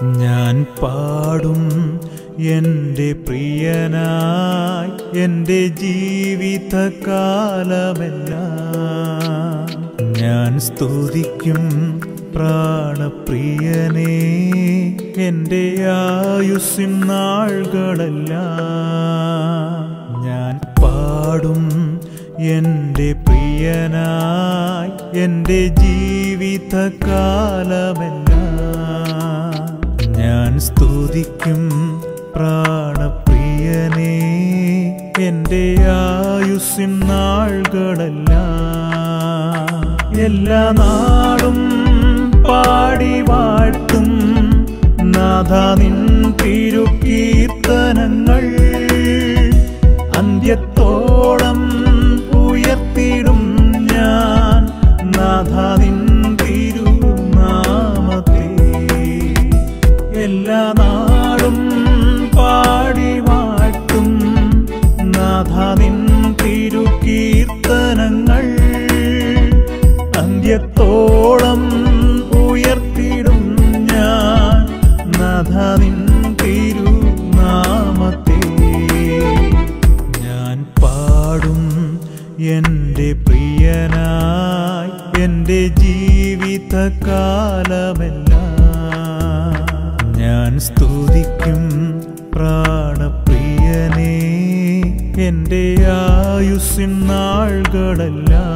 ഞാൻ പാടും എൻ്റെ പ്രിയനായി എൻ്റെ ജീവിതകാലമെല്ലാം ഞാൻ സ്തുതിക്കും പ്രാണപ്രിയനെ എൻ്റെ ആയുസ്സിൻ നാളുകളെല്ലാം ഞാൻ പാടും എൻ്റെ പ്രിയനായി എൻ്റെ ജീവിതകാലമെല്ലാം ഞാൻ സ്തുതിക്കും പ്രാണപ്രിയനെ എൻ്റെ ആയുസ്സിൻ നാളുകളെല്ലാം എല്ലാ നാളും പാടി വാഴ്ത്തും നാഥ നിൻ തിരുക്കീർത്തനങ്ങൾ അന്ത്യത്തോളം ഉയർത്തിടും ഞാൻ നാഥ നിൻ തിരുനാമത്തെ എല്ലാ നാളും പാടി വാഴ്ത്തും നാഥ നിൻ തിരുക്കീർത്തനങ്ങൾ അന്ത്യത്തോളം ഉയർത്തിടും ഞാൻ നാഥ നിൻ തിരുനാമത്തെ ഞാൻ പാടും എൻ്റെ പ്രിയനായി എൻ്റെ ജീവിതകാലമെല്ലാം ഞാൻ സ്തുതിക്കും പ്രാണപ്രിയനെ എൻ്റെ ആയുസ്സിൻ നാളുകളെല്ലാം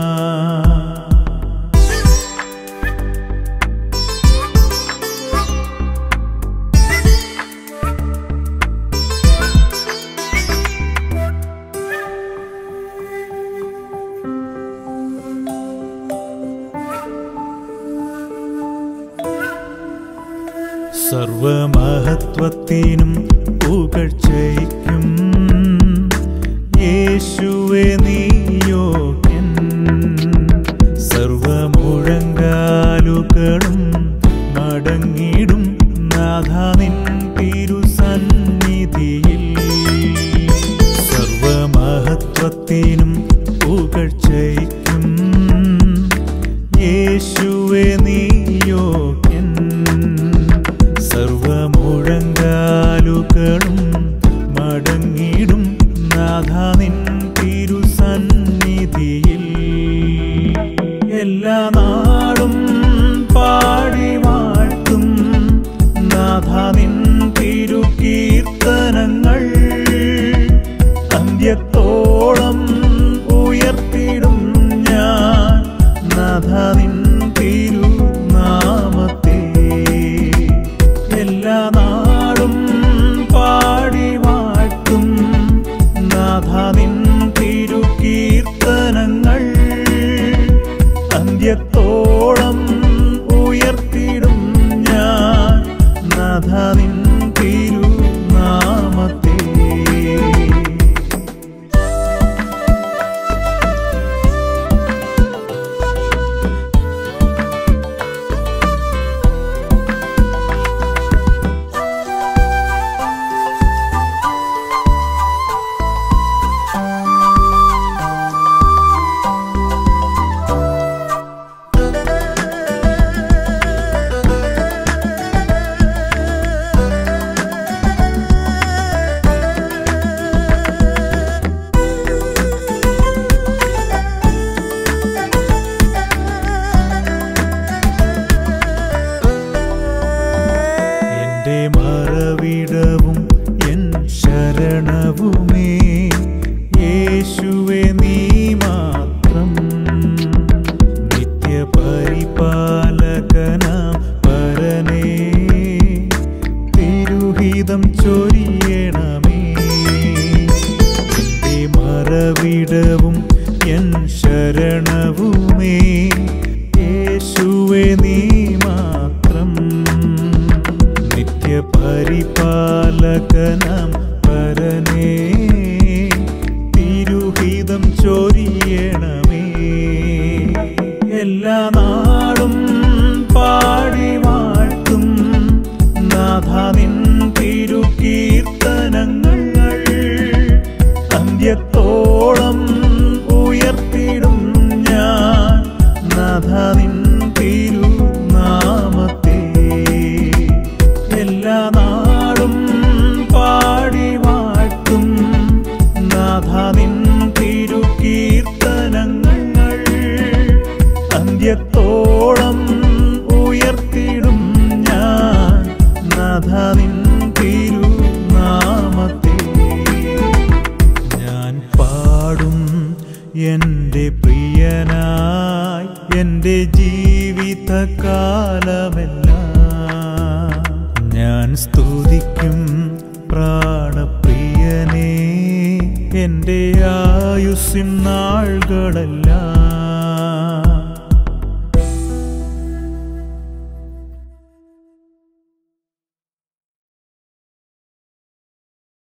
സർവമഹത്വത്തിനും പുകഴ്ചയ്ക്കും യേശുവെ നീയോഗ്യൻ സർവമുഴങ്കാലുകളും മടങ്ങിടും നാഥ നിൻ തിരുസന്നിധിയിൽ സർവമഹത്വത്തിനും പുകഴ്ചയ്ക്കും യേശുവെ നീയോഗ്യൻ സർവമുഴങ്കാലുകളും മടങ്ങിടും നാഥ നിൻ തിരുസന്നിധിയിൽ എല്ലാ നാളും പാടി വാഴ്ത്തും നാഥ നിൻ തിരുകീർത്തനങ്ങൾ അന്ത്യത്തോളം ഉയർത്തിടും ഞാൻ നാഥ നിൻ തിരുനാമത്തെ എല്ലാ നാളും പാടി വാഴ്ത്തും നാഥ നിൻ തിരുകീർത്തനങ്ങൾ അന്ത്യത്തോളം ഉയർത്തിടും ഞാൻ നാഥ നിൻ തിരുനാമത്തെ എന്റെ മറവിടവും എൻ ശരണവുമേ യേശുവെ നീ മാത്രം നിത്യപരിപാലകനാം പരനേ തിരുഹിതം ചൊരിയണമേ എന്റെ മറവിടവും എൻ ശരണവുമേ യേശുവെ നീ മാത്രം നിത്യപരിപാലകനാം പരനേ തിരുഹിതം ചൊരിയണമേ എല്ലാ നാളും പാടി വാഴ്ത്തും നാഥ നിൻ തിരുകീർത്തനങ്ങൾ അന്ത്യത്തോളം ഉയർത്തിടും ഞാൻ നാഥ നിൻ തിരുനാമത്തെ എൻ്റെ പ്രിയനായി എൻ്റെ ജീവിതകാലമെല്ലാം ഞാൻ സ്തുതിക്കും പ്രാണപ്രിയനേ എൻ്റെ ആയുസ്സിൻ നാളുകളെല്ലാം